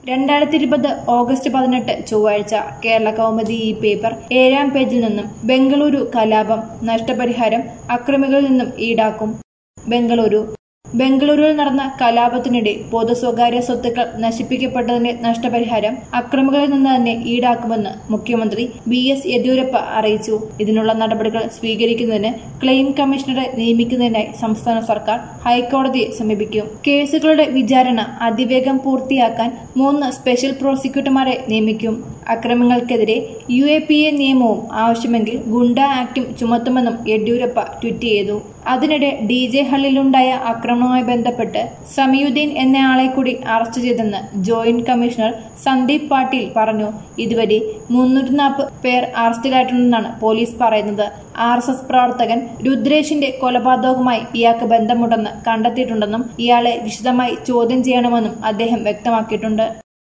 രണ്ടായിരത്തി ഇരുപത് ഓഗസ്റ്റ് പതിനെട്ട് ചൊവ്വാഴ്ച കേരള കൗമുദി ഈ പേപ്പർ ഏഴാം പേജിൽ നിന്നും ബംഗളൂരു കലാപം നഷ്ടപരിഹാരം അക്രമികളിൽ നിന്നും ഈടാക്കും ബംഗളൂരു ബംഗളൂരുവിൽ നടന്ന കലാപത്തിനിടെ പൊതു സ്വകാര്യ സ്വത്തുക്കൾ നശിപ്പിക്കപ്പെട്ടതിന്റെ നഷ്ടപരിഹാരം അക്രമികളിൽ നിന്ന് തന്നെ ഈടാക്കുമെന്ന് മുഖ്യമന്ത്രി ബി എസ് യെദ്യൂരപ്പ അറിയിച്ചു ഇതിനുള്ള നടപടികൾ സ്വീകരിക്കുന്നതിന് ക്ലെയിം കമ്മീഷണറെ നിയമിക്കുന്നതിനായി സംസ്ഥാന സർക്കാർ ഹൈക്കോടതിയെ സമീപിക്കും കേസുകളുടെ വിചാരണ അതിവേഗം പൂർത്തിയാക്കാൻ മൂന്ന് സ്പെഷ്യൽ പ്രോസിക്യൂട്ടർമാരെ നിയമിക്കും അക്രമങ്ങൾക്കെതിരെ യു എ പി എ നിയമവും ആവശ്യമെങ്കിൽ ഗുണ്ട ആക്ടും ചുമത്തുമെന്നും യെദ്യൂരപ്പ ട്വീറ്റ് ചെയ്തു അതിനിടെ ഡി ജെ ഹള്ളിലുണ്ടായ ആക്രമണവുമായി ബന്ധപ്പെട്ട് സമീയുദ്ദീൻ എന്നയാളെ കൂടി അറസ്റ്റ് ചെയ്തെന്ന് ജോയിന്റ് കമ്മീഷണർ സന്ദീപ് പാട്ടീൽ പറഞ്ഞു ഇതുവരെ മുന്നൂറ്റി നാൽപ്പത് പേർ അറസ്റ്റിലായിട്ടുണ്ടെന്നാണ് പോലീസ് പറയുന്നത് ആർ എസ് എസ് പ്രവർത്തകൻ രുദ്രേഷിന്റെ കൊലപാതകവുമായി ഇയാൾക്ക് ബന്ധമുണ്ടെന്ന് കണ്ടെത്തിയിട്ടുണ്ടെന്നും ഇയാളെ വിശദമായി ചോദ്യം ചെയ്യണമെന്നും അദ്ദേഹം വ്യക്തമാക്കിയിട്ടുണ്ട്